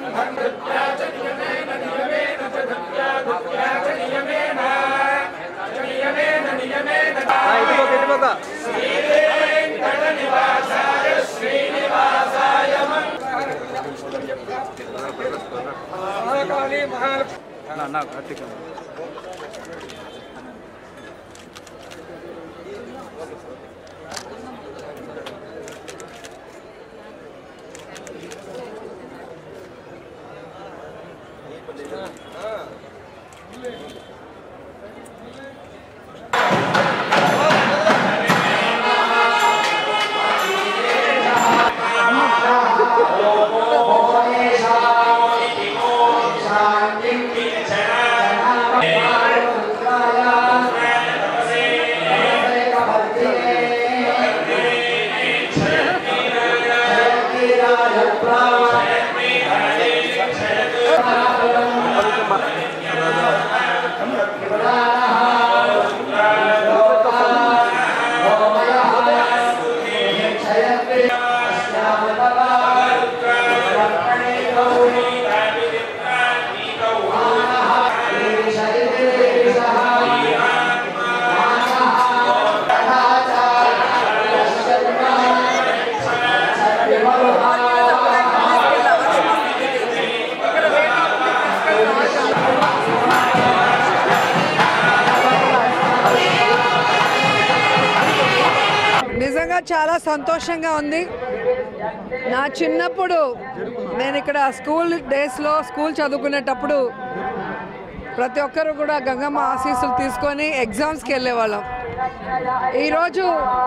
నిజంగా చాలా సంతోషంగా ఉంది నా చిన్నప్పుడు నేను ఇక్కడ స్కూల్ డేస్లో స్కూల్ చదువుకునేటప్పుడు ప్రతి ఒక్కరు కూడా గంగమ్మ ఆశీస్సులు తీసుకొని ఎగ్జామ్స్కి వెళ్ళేవాళ్ళం ఈరోజు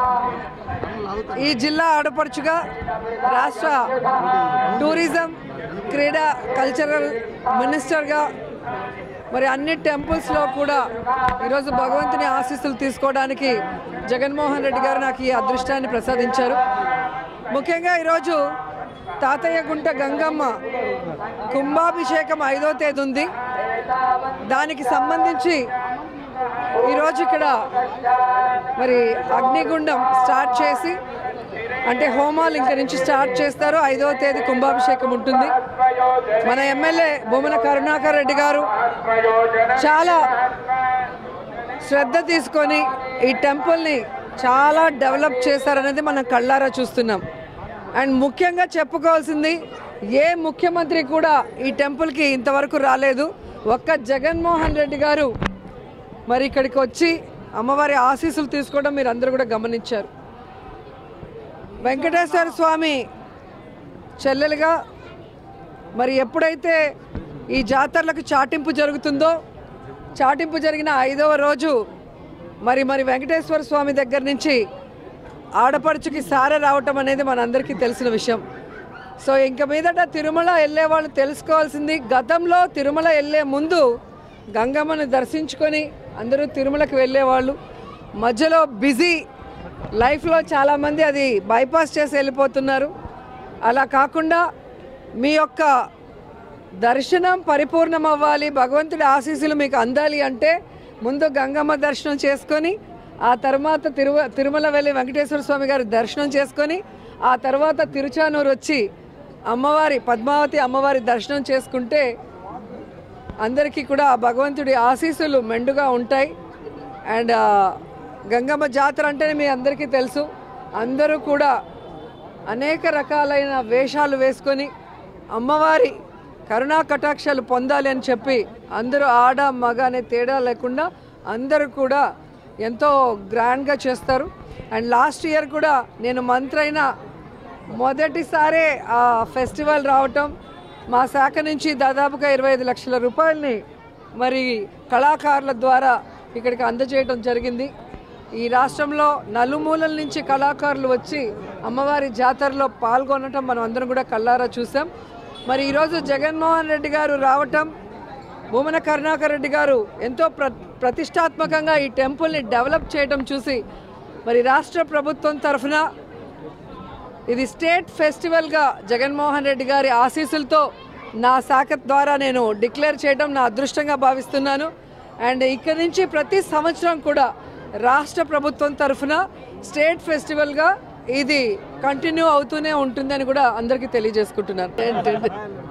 ఈ జిల్లా ఆడపడుచుగా రాష్ట్ర టూరిజం క్రీడా కల్చరల్ మినిస్టర్గా మరి అన్ని టెంపుల్స్లో కూడా ఈరోజు భగవంతుని ఆశీస్సులు తీసుకోవడానికి జగన్మోహన్ రెడ్డి గారు నాకు ఈ అదృష్టాన్ని ప్రసాదించారు ముఖ్యంగా ఈరోజు తాతయ్య గుంట గంగమ్మ కుంభాభిషేకం ఐదో తేదీ ఉంది దానికి సంబంధించి ఈరోజు ఇక్కడ మరి అగ్నిగుండం స్టార్ట్ చేసి అంటే హోమాలు ఇంక నుంచి స్టార్ట్ చేస్తారు ఐదవ తేదీ కుంభాభిషేకం ఉంటుంది మన ఎమ్మెల్యే బొమ్మన కరుణాకర్ రెడ్డి గారు చాలా శ్రద్ధ తీసుకొని ఈ టెంపుల్ని చాలా డెవలప్ చేశారనేది మనం కళ్ళారా చూస్తున్నాం అండ్ ముఖ్యంగా చెప్పుకోవాల్సింది ఏ ముఖ్యమంత్రి కూడా ఈ టెంపుల్కి ఇంతవరకు రాలేదు ఒక్క జగన్మోహన్ రెడ్డి గారు మరి ఇక్కడికి వచ్చి అమ్మవారి ఆశీస్సులు తీసుకోవడం మీరు అందరూ కూడా గమనించారు వెంకటేశ్వర స్వామి చెల్లెలుగా మరి ఎప్పుడైతే ఈ జాతరలకు చాటింపు జరుగుతుందో చాటింపు జరిగిన ఐదవ రోజు మరి మరి వెంకటేశ్వర స్వామి దగ్గర నుంచి ఆడపడుచుకి సారె రావటం అనేది మనందరికీ తెలిసిన విషయం సో ఇంక మీదట తిరుమల వెళ్ళే వాళ్ళు తెలుసుకోవాల్సింది గతంలో తిరుమల వెళ్ళే ముందు గంగమ్మని దర్శించుకొని అందరూ తిరుమలకి వెళ్ళేవాళ్ళు మధ్యలో బిజీ లైఫ్లో చాలామంది అది బైపాస్ చేసి వెళ్ళిపోతున్నారు అలా కాకుండా మీ యొక్క దర్శనం పరిపూర్ణం అవ్వాలి భగవంతుడి ఆశీస్సులు మీకు అందాలి అంటే ముందు గంగమ్మ దర్శనం చేసుకొని ఆ తర్వాత తిరువ తిరుమల వెళ్ళి వెంకటేశ్వర స్వామి గారి దర్శనం చేసుకొని ఆ తర్వాత తిరుచానూరు వచ్చి అమ్మవారి పద్మావతి అమ్మవారి దర్శనం చేసుకుంటే అందరికీ కూడా ఆ భగవంతుడి ఆశీస్సులు మెండుగా ఉంటాయి అండ్ ఆ, గంగమ్మ జాతర అంటేనే మీ అందరికీ తెలుసు అందరూ కూడా అనేక రకాలైన వేషాలు వేసుకొని అమ్మవారి కరుణా కటాక్షాలు పొందాలి అని చెప్పి అందరూ ఆడ మగ అనే తేడా లేకుండా అందరూ కూడా ఎంతో గ్రాండ్గా చేస్తారు అండ్ లాస్ట్ ఇయర్ కూడా నేను మంత్రి అయిన మొదటిసారే ఆ ఫెస్టివల్ రావటం మా శాఖ నుంచి దాదాపుగా ఇరవై ఐదు లక్షల రూపాయలని మరి కళాకారుల ద్వారా ఇక్కడికి అందజేయడం జరిగింది ఈ రాష్ట్రంలో నలుమూలల నుంచి కళాకారులు వచ్చి అమ్మవారి జాతరలో పాల్గొనటం మనం అందరం కూడా కళ్ళారా చూసాం మరి ఈరోజు జగన్మోహన్ రెడ్డి గారు రావటం భూమన కరుణాకర్ రెడ్డి గారు ఎంతో ప్ర ప్రతిష్టాత్మకంగా ఈ టెంపుల్ని డెవలప్ చేయడం చూసి మరి రాష్ట్ర ప్రభుత్వం తరఫున ఇది స్టేట్ ఫెస్టివల్గా జగన్మోహన్ రెడ్డి గారి ఆశీస్సులతో నా శాఖ ద్వారా నేను డిక్లేర్ చేయడం నా అదృష్టంగా భావిస్తున్నాను అండ్ ఇక్కడి నుంచి ప్రతి సంవత్సరం కూడా రాష్ట్ర ప్రభుత్వం తరఫున స్టేట్ ఫెస్టివల్గా ఇది కంటిన్యూ అవుతూనే ఉంటుందని కూడా అందరికీ తెలియజేసుకుంటున్నాను ఏంటంటే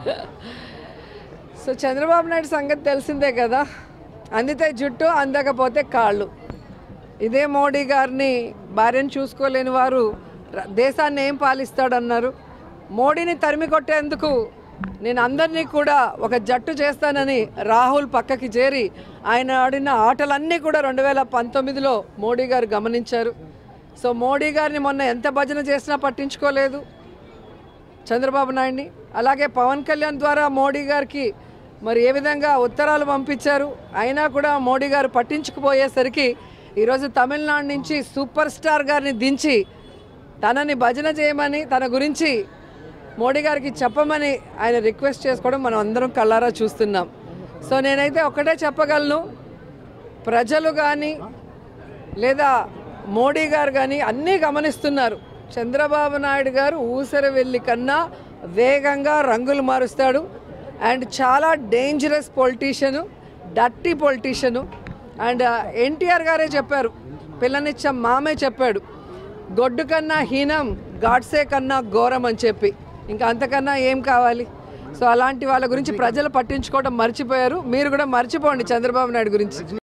సో చంద్రబాబు నాయుడు సంగతి తెలిసిందే కదా అందితే జుట్టు అందకపోతే కాళ్ళు ఇదే మోడీ గారిని భార్యను చూసుకోలేని వారు ర- దేశాన్ని ఏం పాలిస్తాడన్నారు మోడీని తరిమి కొట్టేందుకు నేను అందరినీ కూడా ఒక జట్టు చేస్తానని రాహుల్ పక్కకి చేరి ఆయన ఆడిన ఆటలన్నీ కూడా రెండు వేల పంతొమ్మిదిలో మోడీ గారు గమనించారు సో మోడీ గారిని మొన్న ఎంత భజన చేసినా పట్టించుకోలేదు చంద్రబాబు నాయుడిని అలాగే పవన్ కళ్యాణ్ ద్వారా మోడీ గారికి మరి ఏ విధంగా ఉత్తరాలు పంపించారు అయినా కూడా మోడీ గారు పట్టించుకుపోయేసరికి ఈరోజు తమిళనాడు నుంచి సూపర్ స్టార్ గారిని దించి తనని భజన చేయమని తన గురించి మోడీ గారికి చెప్పమని ఆయన రిక్వెస్ట్ చేసుకోవడం మనం అందరం కళ్ళారా చూస్తున్నాం సో నేనైతే ఒకటే చెప్పగలను ప్రజలు కానీ లేదా మోడీ గారు కానీ అన్నీ గమనిస్తున్నారు చంద్రబాబు నాయుడు గారు ఊసర వెళ్ళి కన్నా వేగంగా రంగులు మారుస్తాడు అండ్ చాలా డేంజరస్ పొలిటీషియను డట్టి పొలిటీషియను అండ్ ఎన్టీఆర్ గారే చెప్పారు పిల్లనిచ్చ మామే చెప్పాడు గొడ్డు కన్నా హీనం గాడ్సే కన్నా ఘోరం అని చెప్పి ఇంకా అంతకన్నా ఏం కావాలి సో అలాంటి వాళ్ళ గురించి ప్రజలు పట్టించుకోవడం మర్చిపోయారు మీరు కూడా మర్చిపోండి చంద్రబాబు నాయుడు గురించి